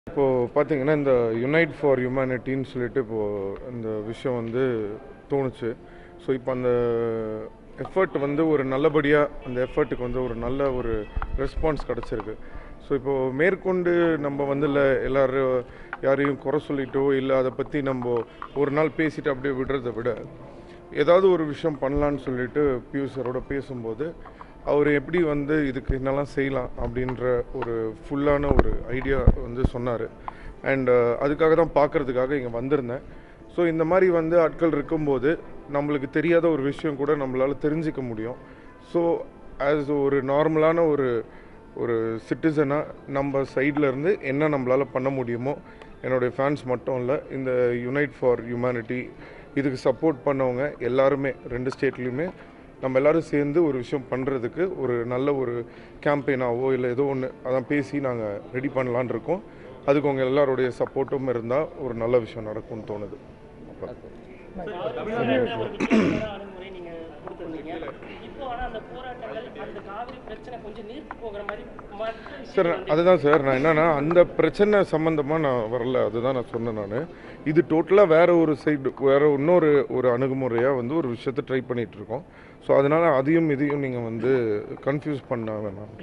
இப்போது பார்த்தீங்கன்னா இந்த யுனைட் ஃபார் ஹியூமனிட்டின்னு சொல்லிட்டு இப்போது இந்த விஷயம் வந்து தோணுச்சு ஸோ இப்போ அந்த எஃபர்ட் வந்து ஒரு நல்லபடியாக அந்த எஃபர்ட்டுக்கு வந்து ஒரு நல்ல ஒரு ரெஸ்பான்ஸ் கிடச்சிருக்கு ஸோ இப்போது மேற்கொண்டு நம்ம வந்து இல்லை எல்லாரும் யாரையும் குறை சொல்லிட்டோ இல்லை அதை பற்றி நம்ம ஒரு நாள் பேசிட்டு அப்படியே விடுறதை விட ஏதாவது ஒரு விஷயம் பண்ணலான்னு சொல்லிட்டு பியூஷ் சரோட பேசும்போது அவர் எப்படி வந்து இதுக்கு என்னெல்லாம் செய்யலாம் அப்படின்ற ஒரு ஃபுல்லான ஒரு ஐடியா வந்து சொன்னார் அண்ட் அதுக்காக தான் பார்க்குறதுக்காக இங்கே வந்திருந்தேன் ஸோ இந்த மாதிரி வந்து ஆட்கள் இருக்கும்போது நம்மளுக்கு தெரியாத ஒரு விஷயம் கூட நம்மளால் தெரிஞ்சிக்க முடியும் ஸோ ஆஸ் ஒரு நார்மலான ஒரு ஒரு சிட்டிசனாக நம்ம சைடில் இருந்து என்ன நம்மளால் பண்ண முடியுமோ என்னுடைய ஃபேன்ஸ் மட்டும் இல்லை இந்த யுனைட் ஃபார் ஹியூமனிட்டி இதுக்கு சப்போர்ட் பண்ணவங்க எல்லாருமே ரெண்டு ஸ்டேட்லேயுமே நம்ம எல்லாரும் சேர்ந்து ஒரு விஷயம் பண்ணுறதுக்கு ஒரு நல்ல ஒரு கேம்பெயினாவோ இல்லை ஏதோ ஒன்று அதான் பேசி நாங்கள் ரெடி பண்ணலான்னு இருக்கோம் அதுக்கு உங்கள் எல்லாருடைய சப்போர்ட்டும் இருந்தால் ஒரு நல்ல விஷயம் நடக்கும்னு தோணுது தமிழ்நாட்டுல ஒரு வித்தியாசமான அணுகுமுறை நீங்க கொடுத்திருந்தீங்க. இப்போ ஆனா அந்த போராட்டங்கள் அந்த காவிரி பிரச்சனை கொஞ்சம் நீர்த்து போகிற மாதிரி மற்ற சார் விஷயங்கள் அதுதான் சார் நான் என்னன்னா அந்த பிரச்சனை சம்மந்தமாக நான் வரல அதுதான் நான் சொன்னேன் நான் இது டோட்டலாக வேற ஒரு சைடு வேற இன்னொரு ஒரு அணுகுமுறையாக வந்து ஒரு விஷயத்தை ட்ரை பண்ணிட்டு இருக்கோம் ஸோ அதனால அதையும் இதையும் நீங்கள் வந்து கன்ஃபியூஸ் பண்ண வேணாம்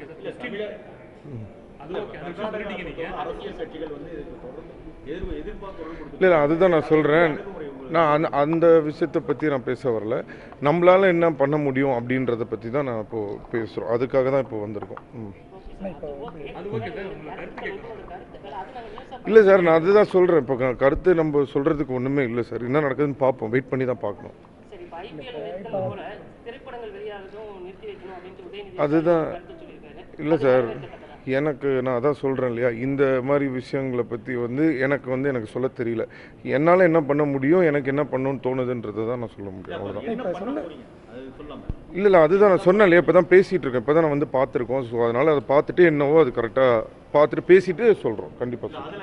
இல்லை இல்லை அதுதான் நான் சொல்கிறேன் நான் அந்த அந்த விஷயத்தை பற்றி நான் பேச வரல நம்மளால என்ன பண்ண முடியும் அப்படின்றத பற்றி தான் நான் இப்போது பேசுகிறோம் அதுக்காக தான் இப்போ வந்திருக்கோம் ம் இல்லை சார் நான் அதுதான் சொல்கிறேன் இப்போ க- கருத்து நம்ம சொல்கிறதுக்கு ஒன்றுமே இல்லை சார் என்ன நடக்குதுன்னு பார்ப்போம் வெயிட் பண்ணி தான் பார்க்கணும் சரி இப்ப IPL நிறுத்தம் போல திரைப்படங்கள் வெளியாகதும் நிறுத்தி வைக்கணும் அப்படின்ட்டு உதயநிதி அதுதான் கருத்து சொல்லியிருக்காரு. இல்லை அது சார் வரவேற்கத்தக்கதா? எனக்கு நான் அதான் சொல்கிறேன் இல்லையா இந்த மாதிரி விஷயங்களை பற்றி வந்து எனக்கு வந்து எனக்கு சொல்ல தெரியல என்னால் என்ன பண்ண முடியும் எனக்கு என்ன பண்ணணும்னு தோணுதுன்றதை தான் நான் சொல்ல முடியும் அவ்வளோதான் இல்லை இல்லை அதுதான் நான் சொன்னேன் இல்லையா இப்போ தான் பேசிகிட்டு இருக்கேன் இப்போ தான் நான் வந்து பார்த்துருக்கோம் ஸோ அதனால் அதை பார்த்துட்டு என்னவோ அது கரெக்டாக பார்த்துட்டு பேசிட்டு சொல்கிறோம் கண்டிப்பாக சொல்கிறோம்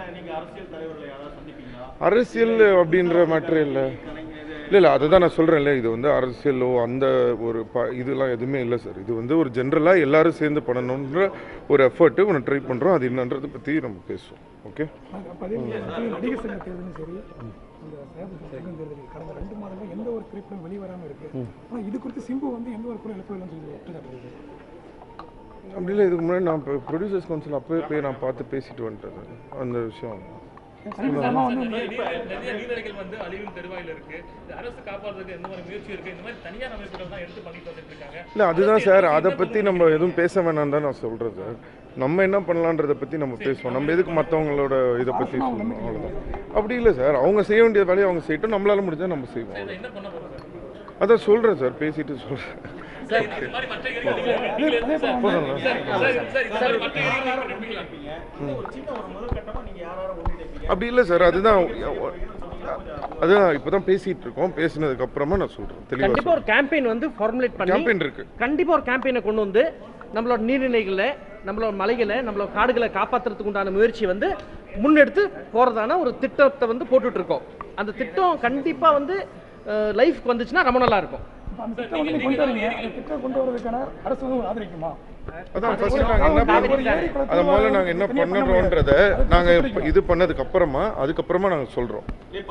அரசியல் அப்படின்ற மேட்ரு இல்லை இல்லை இல்லை அதுதான் நான் சொல்கிறேன்ல இது வந்து அரசியலோ அந்த ஒரு ப இதெல்லாம் எதுவுமே இல்லை சார் இது வந்து ஒரு ஜென்ரலாக எல்லாரும் சேர்ந்து பண்ணணுன்ற ஒரு எஃபர்ட்டு ஒன்று ட்ரை பண்ணுறோம் அது என்னன்றதை பற்றி நம்ம பேசுவோம் ஓகே அப்ப அதே மாதிரி நடிகர் சங்க தேர்தலும் சரி அந்த சேது சங்கம் தேர்தல் கடந்த ரெண்டு மாதமா எந்த ஒரு திரைப்படம் வெளிவராம இருக்கு ஆனா இது குறித்து சிம்பு வந்து எந்த ஒரு கூட எழுப்பவில்லைன்னு சொல்லி குற்றச்சாட்டு அப்படி இல்லை இதுக்கு முன்னாடி நான் இப்போ ப்ரொடியூசர்ஸ் கவுன்சில் அப்போவே போய் நான் பார்த்து பேசிட்டு வந்துட்டேன் சார் அந்த விஷயம் சமீபமா வந்து நிறைய நிறைய நீர்நிலைகள் வந்து அழிவின் தெருவாயில் இருக்கு இது அரசு காப்பாற்றுறதுக்கு எந்த மாதிரி முயற்சி இருக்கு இந்த மாதிரி தனியார் அமைப்புகள் தான் எடுத்து பண்ணிட்டு வந்துட்டு இருக்காங்க இல்லை அதுதான் சார் அதை பற்றி நம்ம எதுவும் பேச வேணாம் தான் நான் சொல்கிறேன் சார் நம்ம என்ன பண்ணலான்றதை பற்றி நம்ம பேசுவோம் நம்ம எதுக்கு மற்றவங்களோட இதை பற்றி சொல்லணும் அவ்வளோதான் அப்படி இல்லை சார் அவங்க செய்ய வேண்டிய வேலையை அவங்க செய்யட்டும் நம்மளால முடிஞ்சால் நம்ம செய்வோம் அவ்வளவுதான். என்ன பண்ண போறோம் சார் அதான் சொல்கிறேன் சார் பேசிட்டு சொல்கிறேன் சார் இந்த மாதிரி மற்ற ஏரியாவில் நீங்களே சார் போதும்ல சார் சார் இந்த மாதிரி மற்ற ஏரியாவில் இருப்பீங்களா அப்படி இல்லை சார் அதுதான் அதுதான் இப்போ தான் பேசிகிட்டு இருக்கோம் பேசினதுக்கு அப்புறமா நான் சொல்கிறேன் கண்டிப்பா தெளிவாக ஒரு கேம்பெயின் வந்து ஃபார்முலேட் பண்ணி கேம்பெயின் இருக்கு கண்டிப்பா ஒரு கேம்பெயினை கொண்டு வந்து நம்மளோட நீர்நிலைகளை நம்மளோட மலைகளை நம்மளோட காடுகளை காப்பாத்துறதுக்கு உண்டான முயற்சி வந்து முன்னெடுத்து போறதான ஒரு திட்டத்தை வந்து போட்டுட்டு இருக்கோம் அந்த திட்டம் கண்டிப்பா வந்து லைஃப்க்கு வந்துச்சுன்னா ரொம்ப நல்லா இருக்கும் இப்ப அந்த திட்டம் வந்து நீங்க கொண்டு வரீங்க அந்த திட்டம் கொண்டு வரதுக்கான அரசு வந்து ஆதரிக்குமா அதான் ஃபர்ஸ்ட் நாங்கள் என்ன பண்ணுறோம் அது முதல்ல நாங்கள் என்ன பண்ணுறோன்றத நாங்கள் இது பண்ணதுக்கு அப்புறமா அதுக்கப்புறமா நாங்கள் சொல்கிறோம்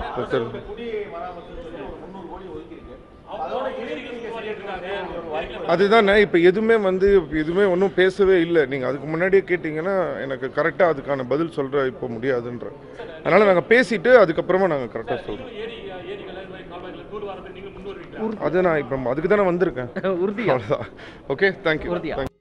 அதுதானே இப்போ எதுவுமே வந்து எதுவுமே ஒன்றும் பேசவே இல்லை நீங்கள் அதுக்கு முன்னாடியே கேட்டிங்கன்னா எனக்கு கரெக்டாக அதுக்கான பதில் சொல்கிற இப்போ முடியாதுன்ற அதனால் நாங்கள் பேசிட்டு அதுக்கப்புறமா நாங்கள் கரெக்டாக சொல்கிறோம் ஏரி ஏரிகளை இந்த மாதிரி கால்வாய்களை தூர் வாரத்துக்கு நீங்கள் முன் வருவீங்க அது நான் இப்போ அதுக்கு தானே வந்திருக்கேன் உறுதியா அவ்வளோதான் ஓகே தேங்க்யூ உறுதியா